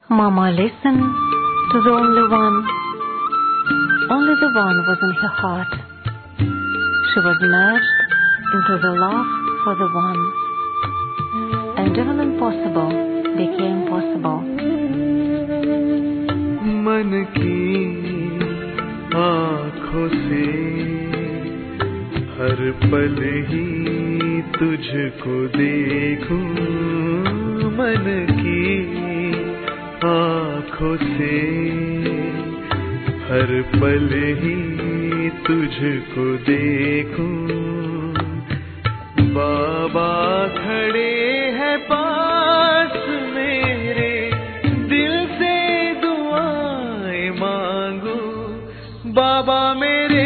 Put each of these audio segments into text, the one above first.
Mama listened to the only one. Only the one was in her heart. She was merged into the love for the one. And even impossible became possible. मन की आँखों से हर पल ही तुझको देखूं मन की आँखों से हर पल ही तुझको देखूं बाबा खड़े हैं पास मेरे दिल से दुआएं मांगू बाबा मेरे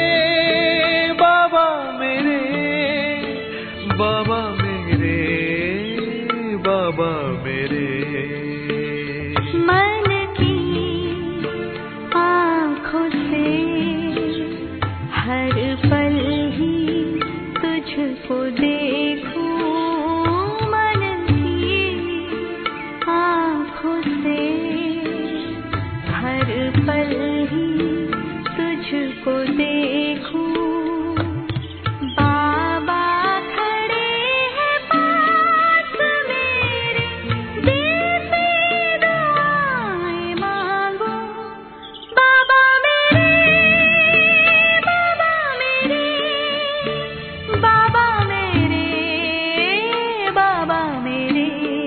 बाबा मेरे बाबा मेरे बाबा मेरे मन की आँखों से हर पल ही तुझको देखूं मन की आँखों से हर पल ही तुझको देखूं बाबा खड़े हैं पास मेरे दिल से दुआएं मांगो बाबा मेरे बाबा मेरे बाबा मेरे बाबा मेरे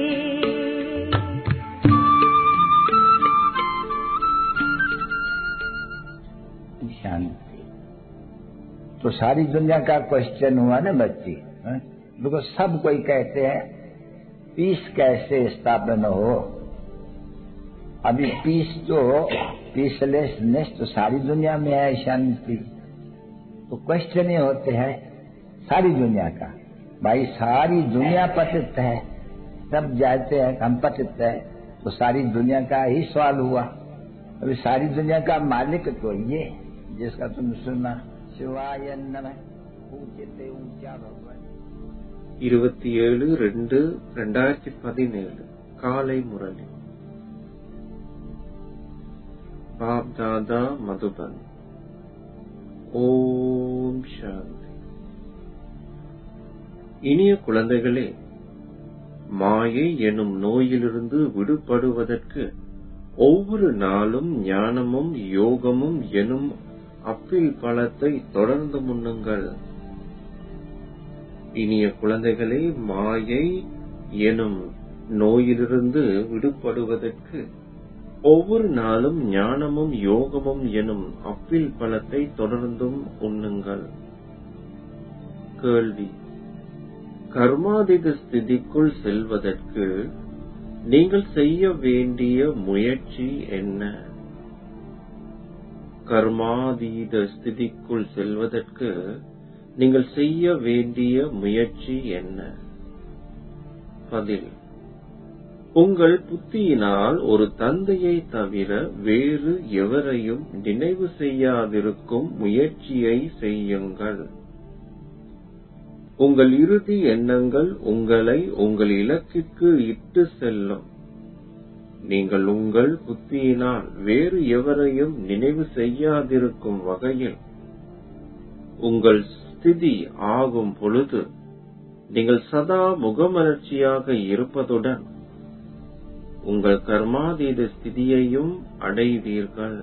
शांति तो सारी दुनिया का क्वेश्चन हुआ ना बच्ची हाँ? देखो सब कोई कहते हैं पीस कैसे स्थापन हो अभी पीस तो पीसलेसनेस तो सारी दुनिया में है शांति तो क्वेश्चन ये होते हैं सारी दुनिया का भाई सारी दुनिया पतित है सब जाते हैं हम पतित है तो सारी दुनिया का ही सवाल हुआ अभी सारी दुनिया का मालिक तो ये जिसका तुम सुना शिवाय नमः ऊंचे ऊंचा भगवान இருபத்தி ஏழு ரெண்டு ரெண்டாயிரத்தி பதினேழு காலை முரளி பாப் தாதா மதுபன் ஓம் சாந்தி இனிய குழந்தைகளே மாயை எனும் நோயிலிருந்து விடுபடுவதற்கு ஒவ்வொரு நாளும் ஞானமும் யோகமும் எனும் அப்பில் பழத்தை தொடர்ந்து முன்னுங்கள் இனிய குழந்தைகளே மாயை எனும் நோயிலிருந்து விடுபடுவதற்கு ஒவ்வொரு நாளும் ஞானமும் யோகமும் எனும் அப்பில் பழத்தை தொடர்ந்தும் உண்ணுங்கள் கேள்வி கர்மாதித ஸ்திதிக்குள் செல்வதற்கு நீங்கள் செய்ய வேண்டிய முயற்சி என்ன கர்மாதீத ஸ்திதிக்குள் செல்வதற்கு நீங்கள் செய்ய வேண்டிய முயற்சி என்ன பதில் உங்கள் புத்தியினால் ஒரு தந்தையை தவிர வேறு எவரையும் நினைவு செய்யாதிருக்கும் முயற்சியை செய்யுங்கள் உங்கள் இறுதி எண்ணங்கள் உங்களை உங்கள் இலக்கிற்கு இட்டு செல்லும் நீங்கள் உங்கள் புத்தியினால் வேறு எவரையும் நினைவு செய்யாதிருக்கும் வகையில் உங்கள் ஸ்திதி ஆகும் பொழுது நீங்கள் சதா முகமலர்ச்சியாக இருப்பதுடன் உங்கள் கர்மாதீத ஸ்திதியையும் அடைவீர்கள்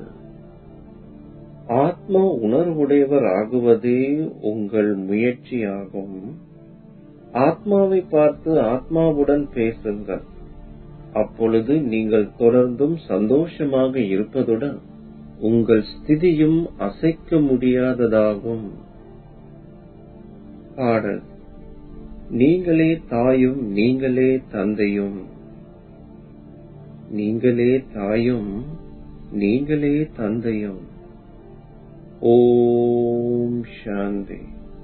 ஆத்ம உணர்வுடையவர் ஆகுவதே உங்கள் முயற்சியாகும் ஆத்மாவை பார்த்து ஆத்மாவுடன் பேசுங்கள் அப்பொழுது நீங்கள் தொடர்ந்தும் சந்தோஷமாக இருப்பதுடன் உங்கள் ஸ்திதியும் அசைக்க முடியாததாகும் பாடல் நீங்களே தாயும் நீங்களே தந்தையும் நீங்களே தாயும் நீங்களே தந்தையும் ஓம் சாந்தி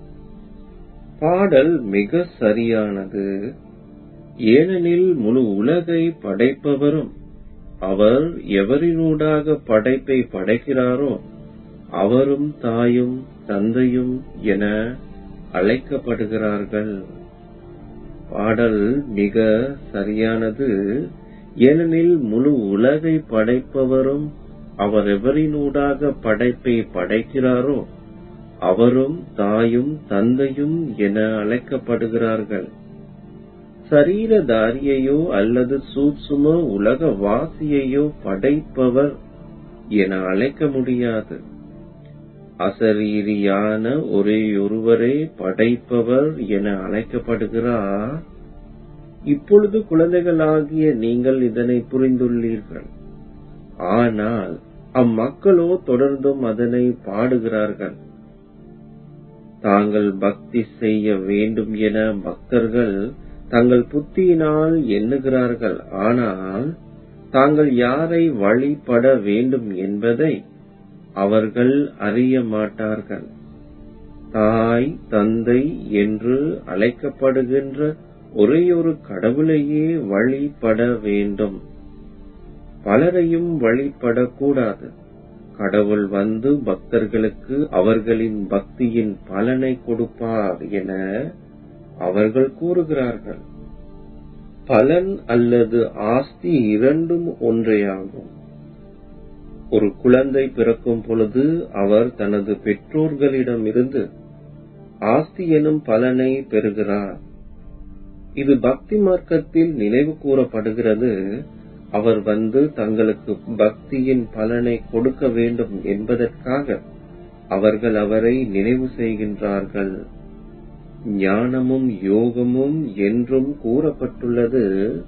பாடல் மிக சரியானது ஏனெனில் முழு உலகை படைப்பவரும் அவர் எவரினூடாக படைப்பை படைக்கிறாரோ அவரும் தாயும் தந்தையும் என அழைக்கப்படுகிறார்கள் பாடல் மிக சரியானது ஏனெனில் முழு உலகை படைப்பவரும் அவர் எவரினூடாக படைப்பை படைக்கிறாரோ அவரும் தாயும் தந்தையும் என அழைக்கப்படுகிறார்கள் சரீரதாரியையோ அல்லது சூட்சும உலக வாசியையோ படைப்பவர் என அழைக்க முடியாது அசரீரியான ஒரேயொருவரே படைப்பவர் என அழைக்கப்படுகிறார் இப்பொழுது குழந்தைகளாகிய நீங்கள் இதனை புரிந்துள்ளீர்கள் ஆனால் அம்மக்களோ தொடர்ந்தும் அதனை பாடுகிறார்கள் தாங்கள் பக்தி செய்ய வேண்டும் என பக்தர்கள் தங்கள் புத்தியினால் எண்ணுகிறார்கள் ஆனால் தாங்கள் யாரை வழிபட வேண்டும் என்பதை அவர்கள் அறிய மாட்டார்கள் தாய் தந்தை என்று அழைக்கப்படுகின்ற ஒரேயொரு கடவுளையே வழிபட வேண்டும் பலரையும் வழிபடக்கூடாது கடவுள் வந்து பக்தர்களுக்கு அவர்களின் பக்தியின் பலனை கொடுப்பார் என அவர்கள் கூறுகிறார்கள் பலன் அல்லது ஆஸ்தி இரண்டும் ஒன்றேயாகும் ஒரு குழந்தை பிறக்கும் பொழுது அவர் தனது பெற்றோர்களிடமிருந்து ஆஸ்தி எனும் பலனை பெறுகிறார் இது பக்தி மார்க்கத்தில் நினைவு கூறப்படுகிறது அவர் வந்து தங்களுக்கு பக்தியின் பலனை கொடுக்க வேண்டும் என்பதற்காக அவர்கள் அவரை நினைவு செய்கின்றார்கள் ஞானமும் யோகமும் என்றும் கூறப்பட்டுள்ளது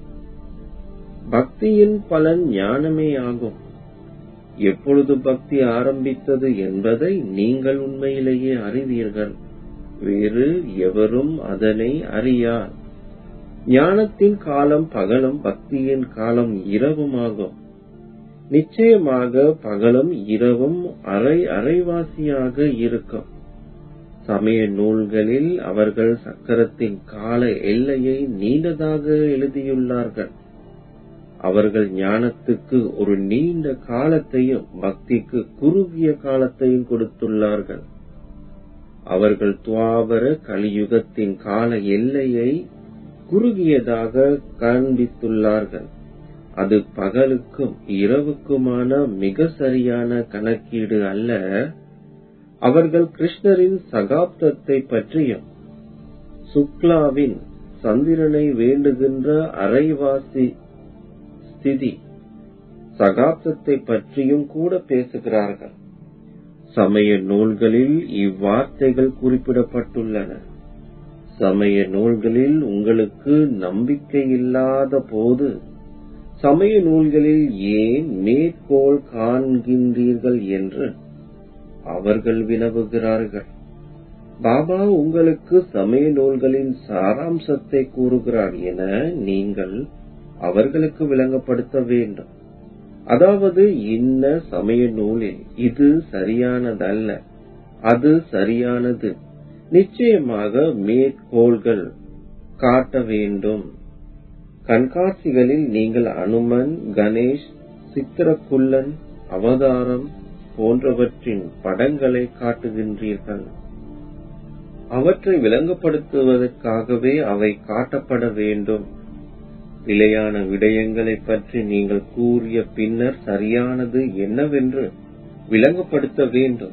பக்தியின் பலன் ஞானமே ஆகும் எப்பொழுது பக்தி ஆரம்பித்தது என்பதை நீங்கள் உண்மையிலேயே அறிவீர்கள் வேறு எவரும் அதனை அறியார் ஞானத்தின் காலம் பகலும் பக்தியின் காலம் இரவுமாகும் நிச்சயமாக பகலும் இரவும் அரை அரைவாசியாக இருக்கும் சமய நூல்களில் அவர்கள் சக்கரத்தின் கால எல்லையை நீண்டதாக எழுதியுள்ளார்கள் அவர்கள் ஞானத்துக்கு ஒரு நீண்ட காலத்தையும் பக்திக்கு குறுகிய காலத்தையும் கொடுத்துள்ளார்கள் அவர்கள் துவாபர கலியுகத்தின் கால எல்லையை குறுகியதாக காண்பித்துள்ளார்கள் அது பகலுக்கும் இரவுக்குமான மிக சரியான கணக்கீடு அல்ல அவர்கள் கிருஷ்ணரின் சகாப்தத்தை பற்றியும் சுக்லாவின் சந்திரனை வேண்டுகின்ற அரைவாசி ஸ்திதி சகாப்தத்தை பற்றியும் கூட பேசுகிறார்கள் சமய நூல்களில் இவ்வார்த்தைகள் குறிப்பிடப்பட்டுள்ளன சமய நூல்களில் உங்களுக்கு நம்பிக்கை இல்லாத போது சமய நூல்களில் ஏன் மேற்கோள் காண்கின்றீர்கள் என்று அவர்கள் வினவுகிறார்கள் பாபா உங்களுக்கு சமய நூல்களின் சாராம்சத்தை கூறுகிறார் என நீங்கள் அவர்களுக்கு விளங்கப்படுத்த வேண்டும் அதாவது இன்ன சமய நூலில் இது சரியானதல்ல அது சரியானது நிச்சயமாக மேற்கோள்கள் காட்ட வேண்டும் கண்காட்சிகளில் நீங்கள் அனுமன் கணேஷ் சித்திரக்குள்ளன் அவதாரம் போன்றவற்றின் படங்களை காட்டுகின்றீர்கள் அவற்றை விளங்கப்படுத்துவதற்காகவே அவை காட்டப்பட வேண்டும் பிழையான விடயங்களை பற்றி நீங்கள் கூறிய பின்னர் சரியானது என்னவென்று விளங்கப்படுத்த வேண்டும்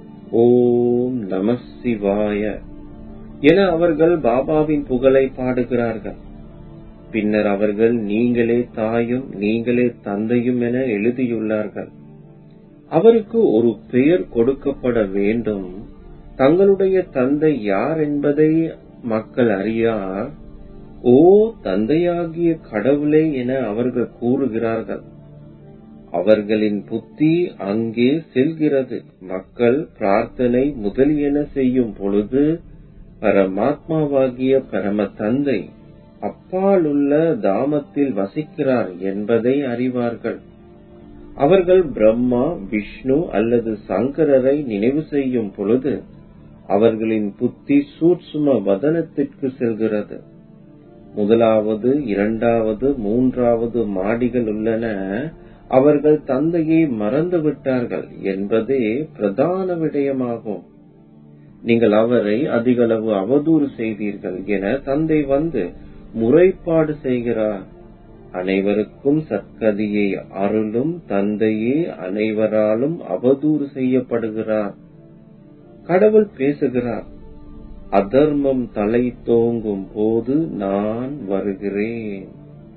ஓம் நம சிவாய என அவர்கள் பாபாவின் புகழை பாடுகிறார்கள் பின்னர் அவர்கள் நீங்களே தாயும் நீங்களே தந்தையும் என எழுதியுள்ளார்கள் அவருக்கு ஒரு பெயர் கொடுக்கப்பட வேண்டும் தங்களுடைய தந்தை யார் என்பதை மக்கள் அறியார் ஓ தந்தையாகிய கடவுளே என அவர்கள் கூறுகிறார்கள் அவர்களின் புத்தி அங்கே செல்கிறது மக்கள் பிரார்த்தனை முதலியன செய்யும் பொழுது பரமாத்மாவாகிய பரம தந்தை அப்பாலுள்ள தாமத்தில் வசிக்கிறார் என்பதை அறிவார்கள் அவர்கள் பிரம்மா விஷ்ணு அல்லது சங்கரரை நினைவு செய்யும் பொழுது அவர்களின் புத்தி சூட்சும வதனத்திற்கு செல்கிறது முதலாவது இரண்டாவது மூன்றாவது மாடிகள் உள்ளன அவர்கள் தந்தையை மறந்து விட்டார்கள் என்பதே பிரதான விடயமாகும் நீங்கள் அவரை அதிகளவு அவதூறு செய்தீர்கள் என தந்தை வந்து முறைப்பாடு செய்கிறார் அனைவருக்கும் சத்கதியை அருளும் தந்தையே அனைவராலும் அவதூறு செய்யப்படுகிறார் கடவுள் பேசுகிறார் அதர்மம் தலை தோங்கும் போது நான் வருகிறேன்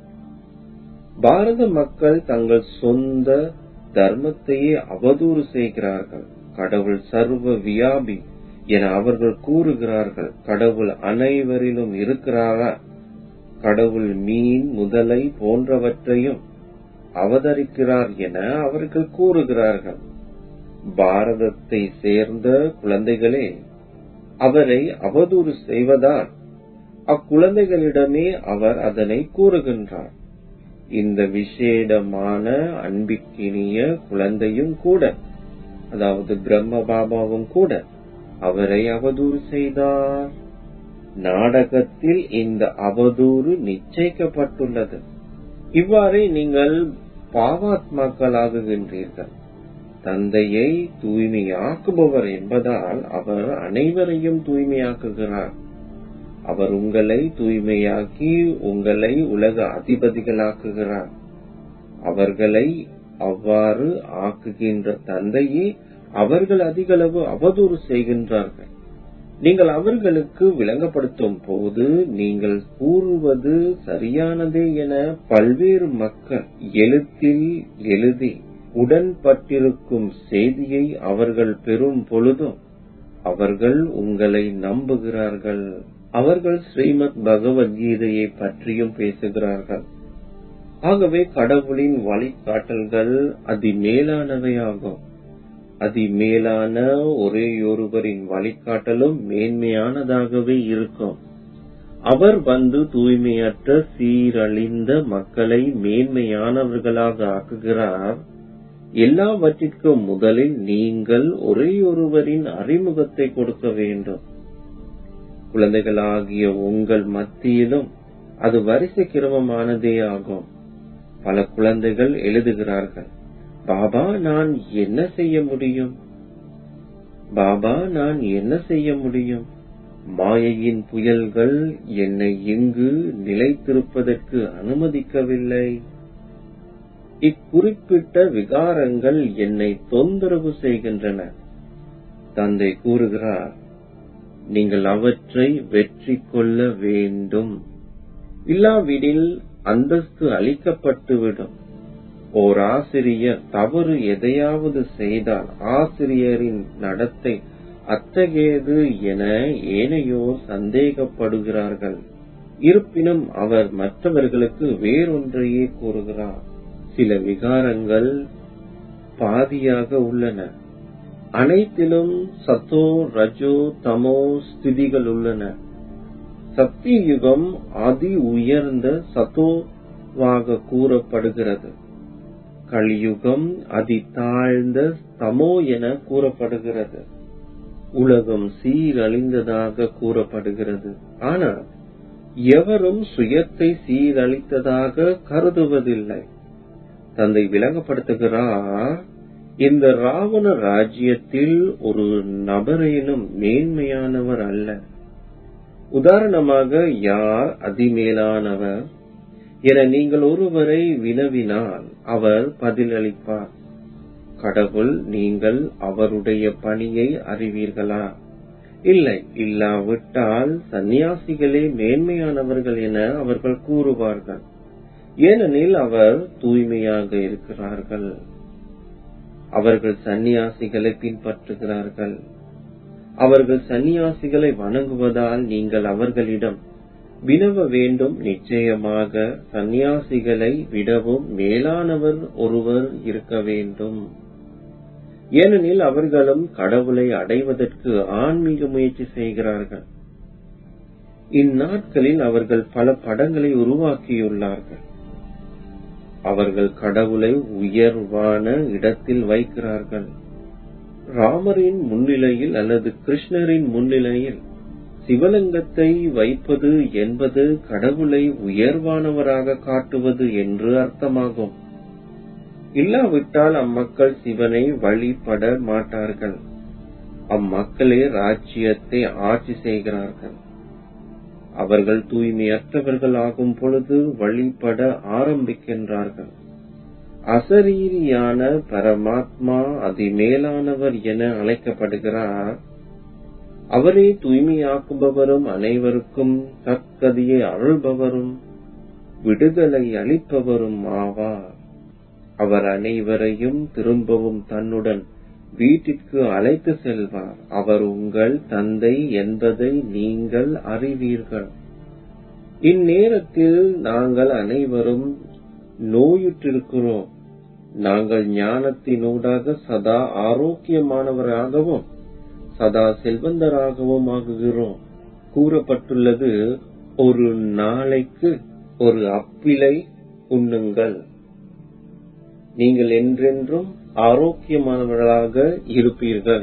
பாரத மக்கள் தங்கள் சொந்த தர்மத்தையே அவதூறு செய்கிறார்கள் கடவுள் சர்வ வியாபி என அவர்கள் கூறுகிறார்கள் கடவுள் அனைவரிலும் இருக்கிறாரா கடவுள் மீன் முதலை போன்றவற்றையும் அவதரிக்கிறார் என அவர்கள் கூறுகிறார்கள் பாரதத்தை சேர்ந்த குழந்தைகளே அவரை அவதூறு செய்வதால் அக்குழந்தைகளிடமே அவர் அதனை கூறுகின்றார் இந்த விசேடமான அன்பிக்கினிய குழந்தையும் கூட அதாவது பிரம்ம பாபாவும் கூட அவரை அவதூறு செய்தார் நாடகத்தில் இந்த அவதூறு நிச்சயிக்கப்பட்டுள்ளது இவ்வாறே நீங்கள் பாவாத்மாக்களாகுகின்றீர்கள் தந்தையை தூய்மையாக்குபவர் என்பதால் அவர் அனைவரையும் தூய்மையாக்குகிறார் அவர் உங்களை தூய்மையாக்கி உங்களை உலக அதிபதிகளாக்குகிறார் அவர்களை அவ்வாறு ஆக்குகின்ற தந்தையே அவர்கள் அதிகளவு அவதூறு செய்கின்றார்கள் நீங்கள் அவர்களுக்கு விளங்கப்படுத்தும் போது நீங்கள் கூறுவது சரியானதே என பல்வேறு மக்கள் எழுத்தில் எழுதி உடன்பட்டிருக்கும் செய்தியை அவர்கள் பெறும் பொழுதும் அவர்கள் உங்களை நம்புகிறார்கள் அவர்கள் ஸ்ரீமத் பகவத்கீதையை பற்றியும் பேசுகிறார்கள் ஆகவே கடவுளின் வழிகாட்டல்கள் அதிமேலானவையாகும் அதிமேலான ஒரேயொருவரின் வழிகாட்டலும் மேன்மையானதாகவே இருக்கும் அவர் வந்து தூய்மையற்ற சீரழிந்த மக்களை மேன்மையானவர்களாக ஆக்குகிறார் எல்லாவற்றிற்கும் முதலில் நீங்கள் ஒரேயொருவரின் அறிமுகத்தை கொடுக்க வேண்டும் குழந்தைகளாகிய உங்கள் மத்தியிலும் அது வரிசை கிரமமானதே ஆகும் பல குழந்தைகள் எழுதுகிறார்கள் பாபா நான் என்ன செய்ய முடியும் பாபா நான் என்ன செய்ய முடியும் மாயையின் புயல்கள் என்னை இங்கு நிலைத்திருப்பதற்கு அனுமதிக்கவில்லை இக்குறிப்பிட்ட விகாரங்கள் என்னை தொந்தரவு செய்கின்றன தந்தை கூறுகிறார் நீங்கள் அவற்றை வெற்றி கொள்ள வேண்டும் இல்லாவிடில் அந்தஸ்து அளிக்கப்பட்டுவிடும் ஓர் ஆசிரியர் தவறு எதையாவது செய்தால் ஆசிரியரின் நடத்தை அத்தகையது என ஏனையோர் சந்தேகப்படுகிறார்கள் இருப்பினும் அவர் மற்றவர்களுக்கு வேறொன்றையே கூறுகிறார் சில விகாரங்கள் பாதியாக உள்ளன அனைத்திலும் சத்தோ ரஜோ தமோ ஸ்திதிகள் உள்ளன சக்தி யுகம் அதி உயர்ந்த சத்தோவாக கூறப்படுகிறது கலியுகம் அதி தாழ்ந்த தமோ என கூறப்படுகிறது உலகம் சீரழிந்ததாக கூறப்படுகிறது ஆனால் எவரும் சுயத்தை சீரழித்ததாக கருதுவதில்லை தந்தை விளங்கப்படுத்துகிறார் இந்த ராவண ராஜ்யத்தில் ஒரு நபரேனும் மேன்மையானவர் அல்ல உதாரணமாக யார் அதிமேலானவர் என நீங்கள் ஒருவரை வினவினால் அவர் பதிலளிப்பார் கடவுள் நீங்கள் அவருடைய பணியை அறிவீர்களா இல்லை இல்லாவிட்டால் சந்நியாசிகளே மேன்மையானவர்கள் என அவர்கள் கூறுவார்கள் ஏனெனில் அவர் தூய்மையாக இருக்கிறார்கள் அவர்கள் சந்நியாசிகளை பின்பற்றுகிறார்கள் அவர்கள் சந்நியாசிகளை வணங்குவதால் நீங்கள் அவர்களிடம் வினவ வேண்டும் நிச்சயமாக சந்நியாசிகளை விடவும் மேலானவர் ஒருவர் இருக்க வேண்டும் ஏனெனில் அவர்களும் கடவுளை அடைவதற்கு ஆன்மீக முயற்சி செய்கிறார்கள் இந்நாட்களில் அவர்கள் பல படங்களை உருவாக்கியுள்ளார்கள் அவர்கள் கடவுளை உயர்வான இடத்தில் வைக்கிறார்கள் ராமரின் முன்னிலையில் அல்லது கிருஷ்ணரின் முன்னிலையில் சிவலிங்கத்தை வைப்பது என்பது கடவுளை உயர்வானவராக காட்டுவது என்று அர்த்தமாகும் இல்லாவிட்டால் அம்மக்கள் சிவனை வழிபட மாட்டார்கள் அம்மக்களே ராஜ்யத்தை ஆட்சி செய்கிறார்கள் அவர்கள் தூய்மையற்றவர்கள் ஆகும் பொழுது வழிபட ஆரம்பிக்கின்றார்கள் அசரீரியான பரமாத்மா அதிமேலானவர் என அழைக்கப்படுகிறார் அவரே தூய்மையாக்குபவரும் அனைவருக்கும் தற்கதியை அருள்பவரும் விடுதலை அளிப்பவரும் ஆவார் அவர் அனைவரையும் திரும்பவும் தன்னுடன் வீட்டிற்கு அழைத்து செல்வார் அவர் உங்கள் தந்தை என்பதை நீங்கள் அறிவீர்கள் இந்நேரத்தில் நாங்கள் அனைவரும் நோயுற்றிருக்கிறோம் நாங்கள் ஞானத்தினூடாக சதா ஆரோக்கியமானவராகவும் சதா செல்வந்தராகவும் ஆகுகிறோம் கூறப்பட்டுள்ளது ஒரு நாளைக்கு ஒரு அப்பிளை உண்ணுங்கள் நீங்கள் என்றென்றும் ஆரோக்கியமானவர்களாக இருப்பீர்கள்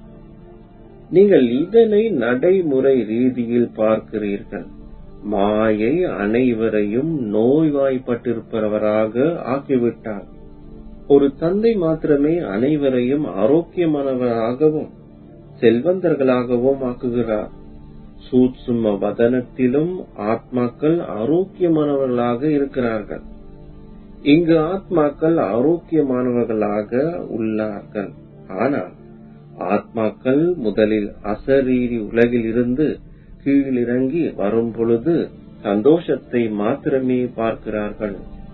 நீங்கள் இதனை நடைமுறை ரீதியில் பார்க்கிறீர்கள் மாயை அனைவரையும் நோய்வாய்ப்பட்டிருப்பவராக ஆக்கிவிட்டார் ஒரு தந்தை மாத்திரமே அனைவரையும் ஆரோக்கியமானவராகவும் செல்வந்தர்களாகவும் ஆக்குகிறார் சூட்சும வதனத்திலும் ஆத்மாக்கள் ஆரோக்கியமானவர்களாக இருக்கிறார்கள் இங்கு ஆத்மாக்கள் ஆரோக்கியமானவர்களாக உள்ளார்கள் ஆனால் ஆத்மாக்கள் முதலில் அசரீரி உலகில் இருந்து கீழிறங்கி வரும் பொழுது சந்தோஷத்தை மாத்திரமே பார்க்கிறார்கள்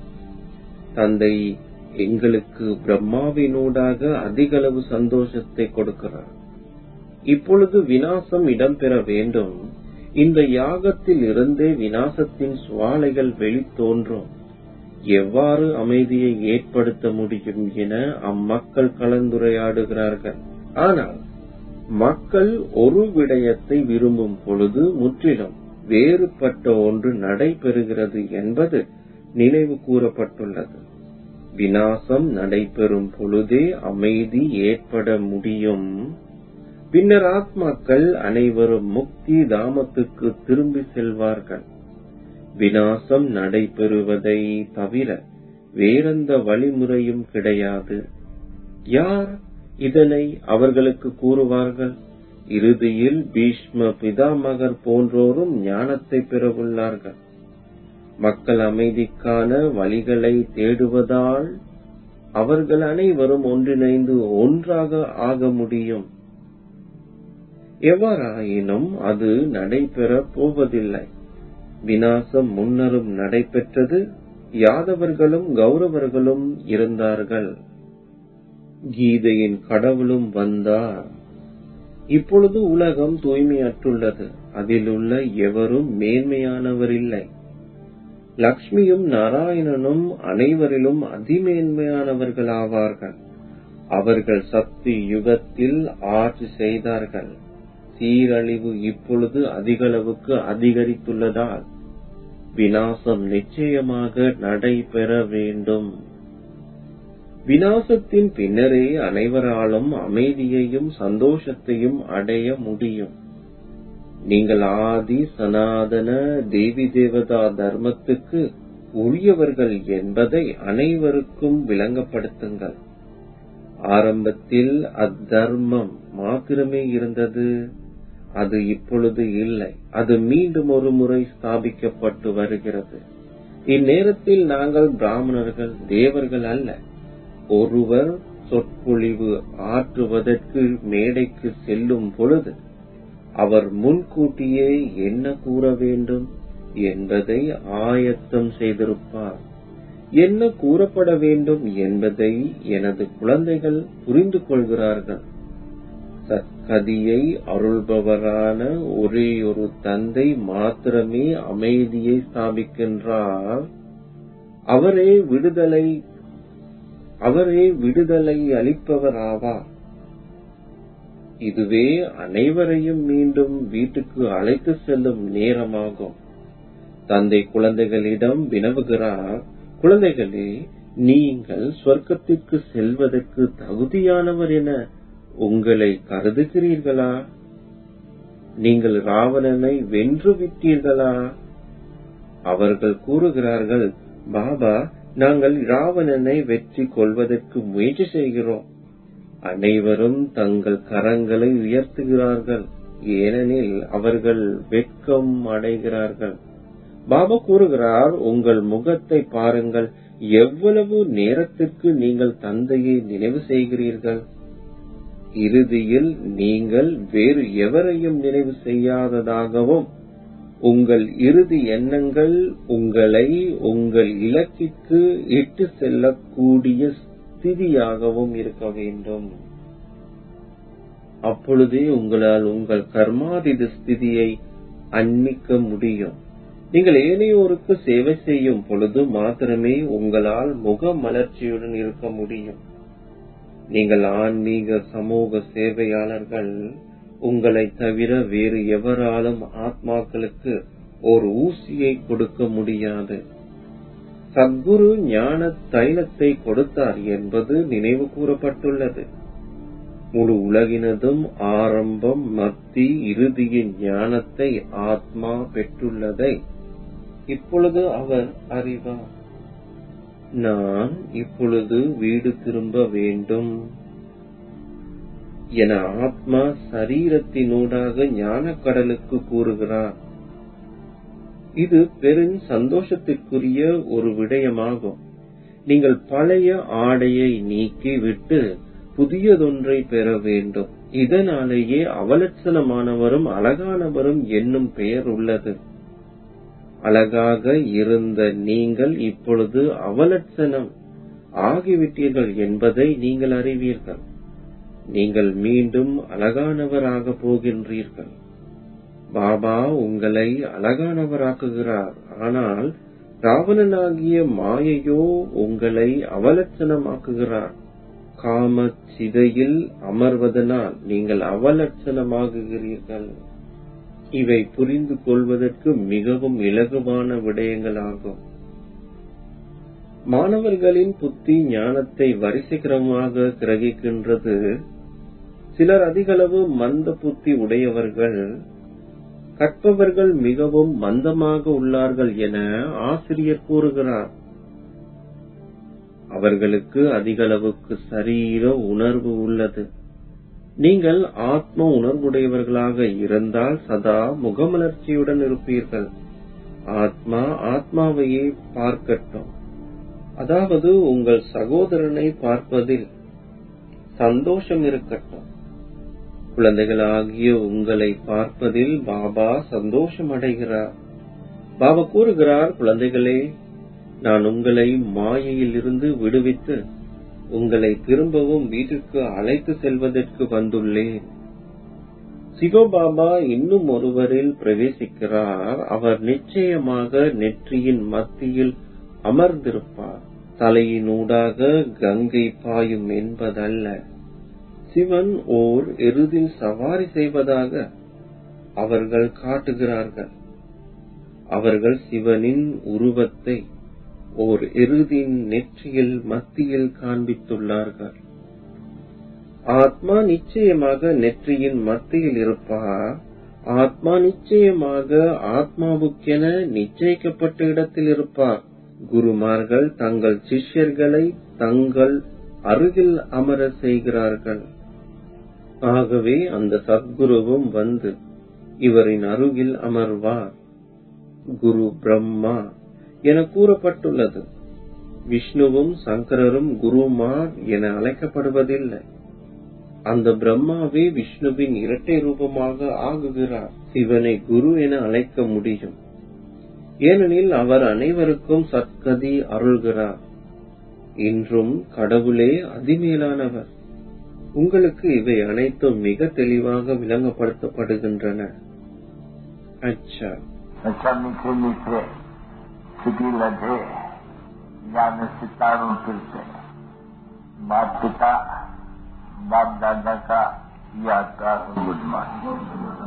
தந்தை எங்களுக்கு பிரம்மாவினூடாக அதிகளவு சந்தோஷத்தை கொடுக்கிறார் இப்பொழுது வினாசம் இடம்பெற வேண்டும் இந்த யாகத்தில் இருந்தே வினாசத்தின் சுவாலைகள் வெளித்தோன்றும் எவ்வாறு அமைதியை ஏற்படுத்த முடியும் என அம்மக்கள் கலந்துரையாடுகிறார்கள் ஆனால் மக்கள் ஒரு விடயத்தை விரும்பும் பொழுது முற்றிலும் வேறுபட்ட ஒன்று நடைபெறுகிறது என்பது நினைவு கூறப்பட்டுள்ளது வினாசம் நடைபெறும் பொழுதே அமைதி ஏற்பட முடியும் பின்னர் ஆத்மாக்கள் அனைவரும் முக்தி தாமத்துக்கு திரும்பி செல்வார்கள் வினாசம் நடைபெறுவதை தவிர வேறெந்த வழிமுறையும் கிடையாது யார் இதனை அவர்களுக்கு கூறுவார்கள் இறுதியில் பீஷ்ம பிதாமகர் போன்றோரும் ஞானத்தை பெறவுள்ளார்கள் மக்கள் அமைதிக்கான வழிகளை தேடுவதால் அவர்கள் அனைவரும் ஒன்றிணைந்து ஒன்றாக ஆக முடியும் எவ்வாறாயினும் அது நடைபெறப் போவதில்லை வினாசம் முன்னரும் நடைபெற்றது யாதவர்களும் கௌரவர்களும் இருந்தார்கள் கீதையின் கடவுளும் வந்தார் இப்பொழுது உலகம் தூய்மையற்றுள்ளது அதிலுள்ள எவரும் மேன்மையானவர் இல்லை லக்ஷ்மியும் நாராயணனும் அனைவரிலும் அதிமேன்மையானவர்கள் ஆவார்கள் அவர்கள் சக்தி யுகத்தில் ஆட்சி செய்தார்கள் சீரழிவு இப்பொழுது அதிகளவுக்கு அதிகரித்துள்ளதால் வினாசம் நிச்சயமாக நடைபெற வேண்டும் வினாசத்தின் பின்னரே அனைவராலும் அமைதியையும் சந்தோஷத்தையும் அடைய முடியும் நீங்கள் ஆதி சனாதன தேவி தேவதா தர்மத்துக்கு உரியவர்கள் என்பதை அனைவருக்கும் விளங்கப்படுத்துங்கள் ஆரம்பத்தில் அத்தர்மம் மாத்திரமே இருந்தது அது இப்பொழுது இல்லை அது மீண்டும் ஒரு முறை ஸ்தாபிக்கப்பட்டு வருகிறது இந்நேரத்தில் நாங்கள் பிராமணர்கள் தேவர்கள் அல்ல ஒருவர் சொற்பொழிவு ஆற்றுவதற்கு மேடைக்கு செல்லும் பொழுது அவர் முன்கூட்டியே என்ன கூற வேண்டும் என்பதை ஆயத்தம் செய்திருப்பார் என்ன கூறப்பட வேண்டும் என்பதை எனது குழந்தைகள் புரிந்து கொள்கிறார்கள் சத்கதியை அருள்பவரான ஒரே ஒரு தந்தை மாத்திரமே அமைதியை ஸ்தாபிக்கின்றார் அவரே விடுதலை அவரே விடுதலை அளிப்பவர் ஆவார் இதுவே அனைவரையும் மீண்டும் வீட்டுக்கு அழைத்து செல்லும் நேரமாகும் தந்தை குழந்தைகளிடம் வினவுகிறார் குழந்தைகளே நீங்கள் சொர்க்கத்திற்கு செல்வதற்கு தகுதியானவர் என உங்களை கருதுகிறீர்களா நீங்கள் ராவணனை வென்று விட்டீர்களா அவர்கள் கூறுகிறார்கள் பாபா நாங்கள் ராவணனை வெற்றி கொள்வதற்கு முயற்சி செய்கிறோம் அனைவரும் தங்கள் கரங்களை உயர்த்துகிறார்கள் ஏனெனில் அவர்கள் வெட்கம் அடைகிறார்கள் பாபா கூறுகிறார் உங்கள் முகத்தை பாருங்கள் எவ்வளவு நேரத்திற்கு நீங்கள் தந்தையை நினைவு செய்கிறீர்கள் இறுதியில் நீங்கள் வேறு எவரையும் நினைவு செய்யாததாகவும் உங்கள் இறுதி எண்ணங்கள் உங்களை உங்கள் இலக்கிற்கு இட்டு செல்லக்கூடிய ஸ்திதியாகவும் இருக்க வேண்டும் அப்பொழுதே உங்களால் உங்கள் கர்மாதித ஸ்திதியை அன்மிக்க முடியும் நீங்கள் ஏனையோருக்கு சேவை செய்யும் பொழுது மாத்திரமே உங்களால் முக மலர்ச்சியுடன் இருக்க முடியும் நீங்கள் ஆன்மீக சமூக சேவையாளர்கள் உங்களை தவிர வேறு எவராலும் ஆத்மாக்களுக்கு ஒரு ஊசியை கொடுக்க முடியாது சத்குரு ஞான தைலத்தை கொடுத்தார் என்பது நினைவு கூறப்பட்டுள்ளது முழு உலகினதும் ஆரம்பம் மத்தி இறுதியின் ஞானத்தை ஆத்மா பெற்றுள்ளதை இப்பொழுது அவர் அறிவார் நான் இப்பொழுது வீடு திரும்ப வேண்டும் என ஆத்மா சரீரத்தினூடாக ஞான கடலுக்கு கூறுகிறார் இது பெரும் சந்தோஷத்திற்குரிய ஒரு விடயமாகும் நீங்கள் பழைய ஆடையை நீக்கி விட்டு புதியதொன்றை பெற வேண்டும் இதனாலேயே அவலட்சணமானவரும் அழகானவரும் என்னும் பெயர் உள்ளது அழகாக இருந்த நீங்கள் இப்பொழுது அவலட்சணம் ஆகிவிட்டீர்கள் என்பதை நீங்கள் அறிவீர்கள் நீங்கள் மீண்டும் அழகானவராக போகின்றீர்கள் பாபா உங்களை அழகானவராக்குகிறார் ஆனால் ராவணனாகிய மாயையோ உங்களை அவலட்சணமாக்குகிறார் காம சிதையில் அமர்வதனால் நீங்கள் அவலட்சணமாகுகிறீர்கள் இவை புரிந்து கொள்வதற்கு மிகவும் இலகுவான விடயங்களாகும் மாணவர்களின் புத்தி ஞானத்தை வரிசைக்கிரமமாக கிரகிக்கின்றது சிலர் அதிகளவு மந்த புத்தி உடையவர்கள் கற்பவர்கள் மிகவும் மந்தமாக உள்ளார்கள் என ஆசிரியர் கூறுகிறார் அவர்களுக்கு அதிகளவுக்கு சரீர உணர்வு உள்ளது நீங்கள் ஆத்ம உணர்வுடையவர்களாக இருந்தால் சதா முகமலர்ச்சியுடன் இருப்பீர்கள் ஆத்மா ஆத்மாவையே பார்க்கட்டும் அதாவது உங்கள் சகோதரனை பார்ப்பதில் சந்தோஷம் இருக்கட்டும் குழந்தைகளாகிய உங்களை பார்ப்பதில் பாபா சந்தோஷம் அடைகிறார் பாபா கூறுகிறார் குழந்தைகளே நான் உங்களை மாயையில் இருந்து விடுவித்து உங்களை திரும்பவும் வீட்டிற்கு அழைத்து செல்வதற்கு வந்துள்ளேன் சிவபாபா இன்னும் ஒருவரில் பிரவேசிக்கிறார் அவர் நிச்சயமாக நெற்றியின் மத்தியில் அமர்ந்திருப்பார் தலையினூடாக கங்கை பாயும் என்பதல்ல சிவன் ஓர் எருதில் சவாரி செய்வதாக அவர்கள் காட்டுகிறார்கள் அவர்கள் சிவனின் உருவத்தை ஓர் எருதின் நெற்றியில் மத்தியில் காண்பித்துள்ளார்கள் ஆத்மா நிச்சயமாக நெற்றியின் மத்தியில் இருப்பார் ஆத்மா நிச்சயமாக ஆத்மாவுக்கென நிச்சயிக்கப்பட்ட இடத்தில் இருப்பார் குருமார்கள் தங்கள் சிஷ்யர்களை தங்கள் அருகில் அமர செய்கிறார்கள் ஆகவே அந்த சத்குருவும் வந்து இவரின் அருகில் அமர்வார் குரு பிரம்மா என கூறப்பட்டுள்ளது விஷ்ணுவும் சங்கரரும் குருமார் என அழைக்கப்படுவதில்லை அந்த பிரம்மாவே விஷ்ணுவின் இரட்டை ரூபமாக ஆகுகிறார் சிவனை குரு என அழைக்க முடியும் ஏனெனில் அவர் அனைவருக்கும் சத்கதி அருள்கிறார் இன்றும் கடவுளே அதிமேலானவர் உங்களுக்கு இவை அனைத்தும் மிக தெளிவாக விளங்கப்படுத்தப்படுகின்றன அச்சா अच्छा मीठे मीठे सिटी लधे ज्ञान सितारों फिर से बाप पिता बाप दादा का याद का गुड मॉर्निंग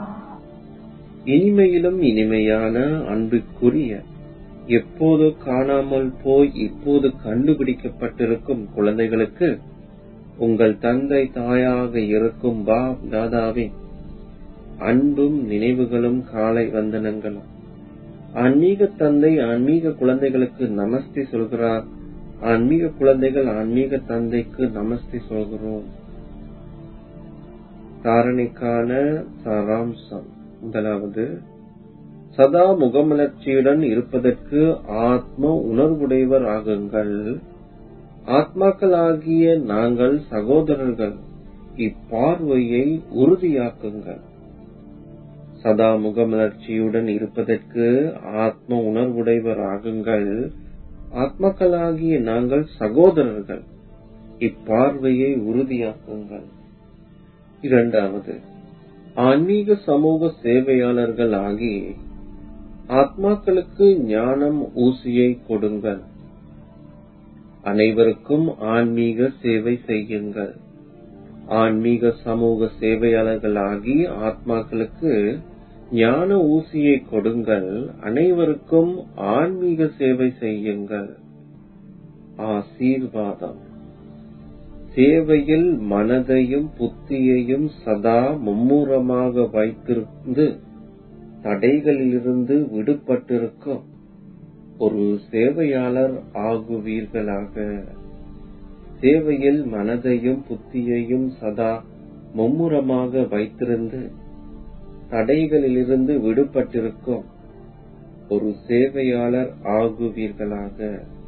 இனிமையிலும் இனிமையான அன்புக்குரிய எப்போது காணாமல் போய் இப்போது கண்டுபிடிக்கப்பட்டிருக்கும் குழந்தைகளுக்கு உங்கள் தந்தை தாயாக இருக்கும் பாப் தாதாவின் அன்பும் நினைவுகளும் காலை வந்தனங்களும் ஆன்மீக தந்தை ஆன்மீக குழந்தைகளுக்கு நமஸ்தி சொல்கிறார் ஆன்மீக குழந்தைகள் ஆன்மீக தந்தைக்கு நமஸ்தி சொல்கிறோம் தாரணைக்கான சாராம்சம் முதலாவது சதா முகமலர்ச்சியுடன் இருப்பதற்கு ஆத்ம உணர்வுடையவர் ஆகுங்கள் ஆத்மாக்களாகிய நாங்கள் சகோதரர்கள் இப்பார்வையை உறுதியாக்குங்கள் சதா முகமலர்ச்சியுடன் இருப்பதற்கு ஆத்ம உணர்வுடையவர் ஆகுங்கள் ஆத்மாக்களாகிய நாங்கள் சகோதரர்கள் இப்பார்வையை உறுதியாக்குங்கள் இரண்டாவது ஆன்மீக சமூக சேவையாளர்கள் ஆகி ஆத்மாக்களுக்கு ஞானம் ஊசியை கொடுங்கள் அனைவருக்கும் ஆன்மீக சேவை செய்யுங்கள் ஆன்மீக சமூக சேவையாளர்களாகி ஆத்மாக்களுக்கு ஞான ஊசியை கொடுங்கள் அனைவருக்கும் ஆன்மீக சேவை செய்யுங்கள் ஆசீர்வாதம் சேவையில் மனதையும் புத்தியையும் சதா மும்முரமாக வைத்திருந்து தடைகளிலிருந்து விடுபட்டிருக்கும் ஒரு சேவையாளர் ஆகுவீர்களாக சேவையில் மனதையும் புத்தியையும் சதா மும்முரமாக வைத்திருந்து தடைகளிலிருந்து விடுபட்டிருக்கும் ஒரு சேவையாளர் ஆகுவீர்களாக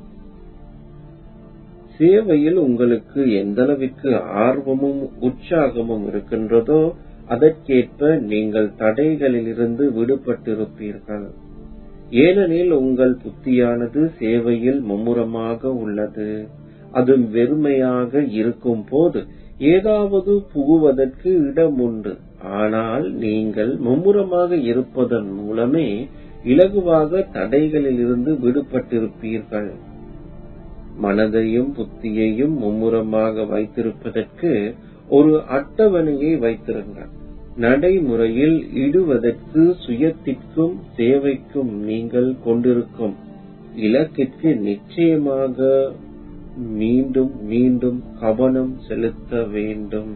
சேவையில் உங்களுக்கு எந்தளவிற்கு ஆர்வமும் உற்சாகமும் இருக்கின்றதோ அதற்கேற்ப நீங்கள் தடைகளிலிருந்து விடுபட்டிருப்பீர்கள் ஏனெனில் உங்கள் புத்தியானது சேவையில் மும்முரமாக உள்ளது அது வெறுமையாக இருக்கும் போது ஏதாவது புகுவதற்கு இடம் உண்டு ஆனால் நீங்கள் மும்முரமாக இருப்பதன் மூலமே இலகுவாக தடைகளிலிருந்து விடுபட்டிருப்பீர்கள் மனதையும் புத்தியையும் மும்முரமாக வைத்திருப்பதற்கு ஒரு அட்டவணையை வைத்திருங்கள் நடைமுறையில் இடுவதற்கு சுயத்திற்கும் சேவைக்கும் நீங்கள் கொண்டிருக்கும் இலக்கிற்கு நிச்சயமாக மீண்டும் மீண்டும் கவனம் செலுத்த வேண்டும்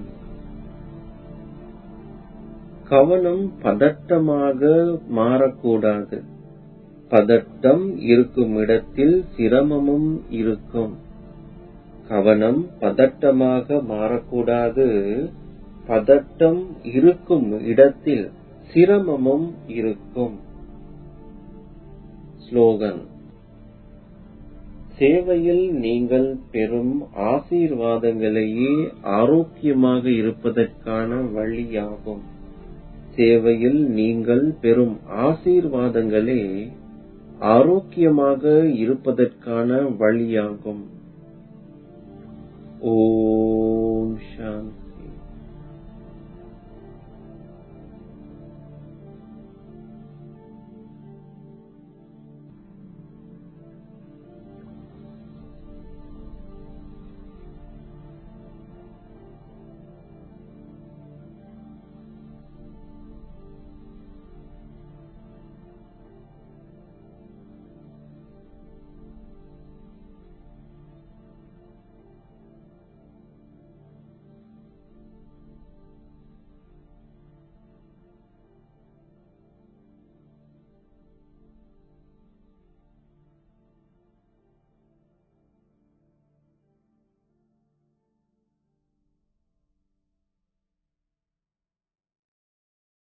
கவனம் பதட்டமாக மாறக்கூடாது பதட்டம் இருக்கும் இடத்தில் சிரமமும் இருக்கும் கவனம் பதட்டமாக மாறக்கூடாது பதட்டம் இருக்கும் இடத்தில் சிரமமும் இருக்கும் ஸ்லோகன் சேவையில் நீங்கள் பெறும் ஆசீர்வாதங்களையே ஆரோக்கியமாக இருப்பதற்கான வழியாகும் சேவையில் நீங்கள் பெறும் ஆசீர்வாதங்களே ஆரோக்கியமாக இருப்பதற்கான வழியாகும்